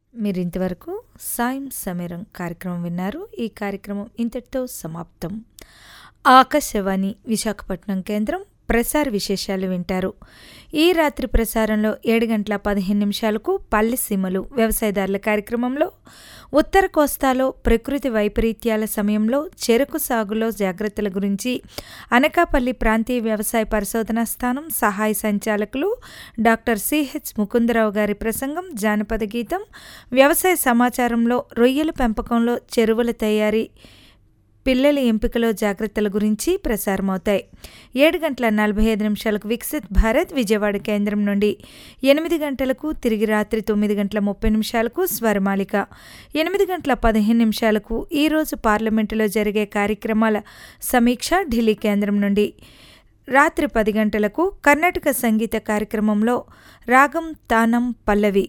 మీరింతవరకు సాయం సమీరం కార్యక్రమం విన్నారు ఈ కార్యక్రమం ఇంతటితో సమాప్తం ఆకాశవాణి విశాఖపట్నం కేంద్రం ప్రసార విశేషాలు వింటారు ఈ రాత్రి ప్రసారంలో ఏడు గంటల పదిహేను నిమిషాలకు పల్లె సీమలు వ్యవసాయదారుల కార్యక్రమంలో ఉత్తర కోస్తాలో ప్రకృతి వైపరీత్యాల సమయంలో చెరకు సాగులో జాగ్రత్తల గురించి అనకాపల్లి ప్రాంతీయ వ్యవసాయ పరిశోధనా స్థానం సహాయ సంచాలకులు డాక్టర్ సిహెచ్ ముకుందరావు గారి ప్రసంగం జానపద గీతం వ్యవసాయ సమాచారంలో రొయ్యల పెంపకంలో చెరువుల తయారీ పిల్లల ఎంపికలో జాగ్రత్తల గురించి ప్రసారమవుతాయి ఏడు గంటల నలభై ఐదు నిమిషాలకు వికసిత్ భారత్ విజయవాడ కేంద్రం నుండి ఎనిమిది గంటలకు తిరిగి రాత్రి తొమ్మిది గంటల ముప్పై నిమిషాలకు స్వరమాలిక ఎనిమిది గంటల పదిహేను నిమిషాలకు ఈరోజు పార్లమెంటులో జరిగే కార్యక్రమాల సమీక్ష ఢిల్లీ కేంద్రం నుండి రాత్రి పది గంటలకు కర్ణాటక సంగీత కార్యక్రమంలో రాగం తానం పల్లవి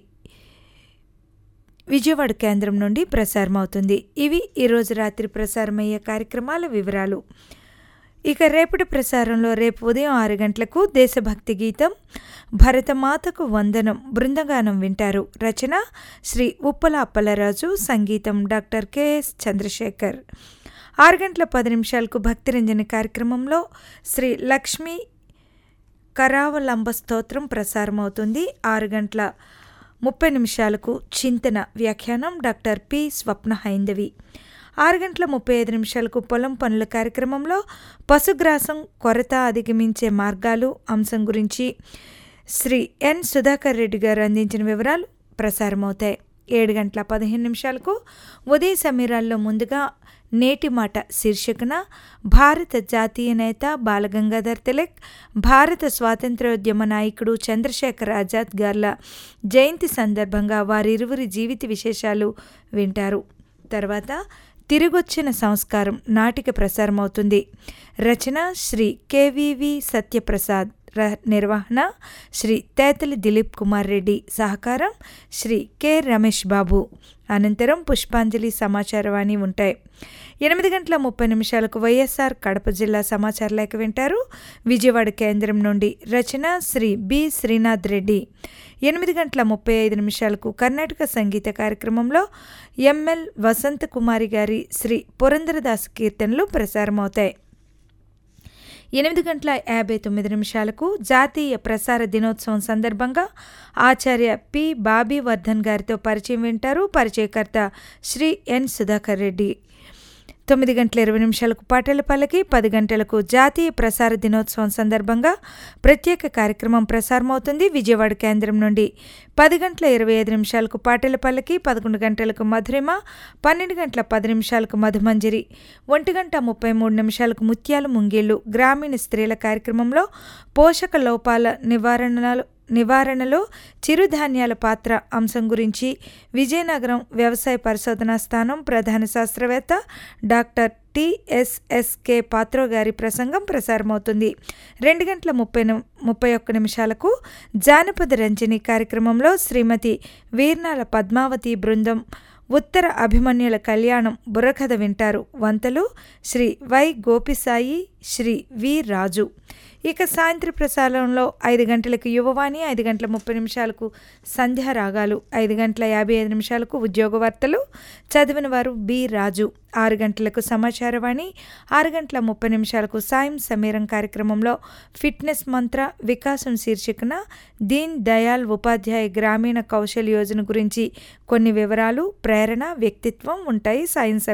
విజయవాడ కేంద్రం నుండి ప్రసారమవుతుంది ఇవి ఈరోజు రాత్రి ప్రసారమయ్యే కార్యక్రమాల వివరాలు ఇక రేపటి ప్రసారంలో రేపు ఉదయం ఆరు గంటలకు దేశభక్తి గీతం భరతమాతకు వందనం బృందగానం వింటారు రచన శ్రీ ఉప్పల అప్పలరాజు సంగీతం డాక్టర్ కెఎస్ చంద్రశేఖర్ ఆరు గంటల పది నిమిషాలకు భక్తిరంజని కార్యక్రమంలో శ్రీ లక్ష్మీ కరావలంబ స్తోత్రం ప్రసారమవుతుంది ఆరు గంటల ముప్పై నిమిషాలకు చింతన వ్యాఖ్యానం డాక్టర్ పి స్వప్న హైందవి ఆరు గంటల ముప్పై ఐదు నిమిషాలకు పొలం పనుల కార్యక్రమంలో పశుగ్రాసం కొరత అధిగమించే మార్గాలు అంశం గురించి శ్రీ ఎన్ సుధాకర్ రెడ్డి గారు అందించిన వివరాలు ప్రసారమవుతాయి ఏడు గంటల పదిహేను నిమిషాలకు ఉదయ సమీరాల్లో ముందుగా నేటి మాట శీర్షికన భారత జాతీయ నేత బాలగంగాధర్ తిలక్ భారత స్వాతంత్ర్యోద్యమ నాయకుడు చంద్రశేఖర్ ఆజాద్ గార్ల జయంతి సందర్భంగా వారిరువురి జీవిత విశేషాలు వింటారు తర్వాత తిరిగొచ్చిన సంస్కారం నాటిక ప్రసారమవుతుంది రచన శ్రీ కేవీవి సత్యప్రసాద్ నిర్వహణ శ్రీ తేతలి దిలీప్ కుమార్ రెడ్డి సహకారం శ్రీ కె రమేష్ బాబు అనంతరం పుష్పాంజలి సమాచారవాణి ఉంటాయి ఎనిమిది గంటల ముప్పై నిమిషాలకు వైఎస్ఆర్ కడప జిల్లా సమాచార లేఖ వింటారు విజయవాడ కేంద్రం నుండి రచన శ్రీ బి శ్రీనాథ్ రెడ్డి ఎనిమిది గంటల ముప్పై ఐదు నిమిషాలకు కర్ణాటక సంగీత కార్యక్రమంలో ఎంఎల్ వసంత కుమారి గారి శ్రీ పురంధరదాస్ కీర్తనలు ప్రసారమవుతాయి ఎనిమిది గంటల యాభై తొమ్మిది నిమిషాలకు జాతీయ ప్రసార దినోత్సవం సందర్భంగా ఆచార్య పి బాబీ వర్ధన్ గారితో పరిచయం వింటారు పరిచయకర్త శ్రీ ఎన్ సుధాకర్ రెడ్డి తొమ్మిది గంటల ఇరవై నిమిషాలకు పాటల పల్లకి పది గంటలకు జాతీయ ప్రసార దినోత్సవం సందర్భంగా ప్రత్యేక కార్యక్రమం ప్రసారమవుతుంది విజయవాడ కేంద్రం నుండి పది గంటల ఇరవై ఐదు నిమిషాలకు పాటల పల్లకి పదకొండు గంటలకు మధురిమ పన్నెండు గంటల పది నిమిషాలకు మధుమంజరి ఒంటి గంట ముప్పై మూడు నిమిషాలకు ముత్యాలు ముంగేళ్ళు గ్రామీణ స్త్రీల కార్యక్రమంలో పోషక లోపాల నివారణలు నివారణలో చిరుధాన్యాల పాత్ర అంశం గురించి విజయనగరం వ్యవసాయ పరిశోధనా స్థానం ప్రధాన శాస్త్రవేత్త డాక్టర్ టిఎస్ఎస్కే పాత్రో గారి ప్రసంగం ప్రసారమవుతుంది రెండు గంటల ముప్పై ముప్పై ఒక్క నిమిషాలకు జానపద రంజని కార్యక్రమంలో శ్రీమతి వీర్నాల పద్మావతి బృందం ఉత్తర అభిమన్యుల కళ్యాణం బుర్రకథ వింటారు వంతలు శ్రీ వై గోపిసాయి శ్రీ వి రాజు ఇక సాయంత్ర ప్రసారంలో ఐదు గంటలకు యువవాణి ఐదు గంటల ముప్పై నిమిషాలకు సంధ్యా రాగాలు ఐదు గంటల యాభై ఐదు నిమిషాలకు ఉద్యోగ వార్తలు చదివిన వారు బి రాజు ఆరు గంటలకు సమాచారవాణి ఆరు గంటల ముప్పై నిమిషాలకు సాయం సమీరం కార్యక్రమంలో ఫిట్నెస్ మంత్ర వికాసం శీర్షికన దీన్ దయాల్ ఉపాధ్యాయ గ్రామీణ కౌశల్ యోజన గురించి కొన్ని వివరాలు ప్రేరణ వ్యక్తిత్వం ఉంటాయి సాయం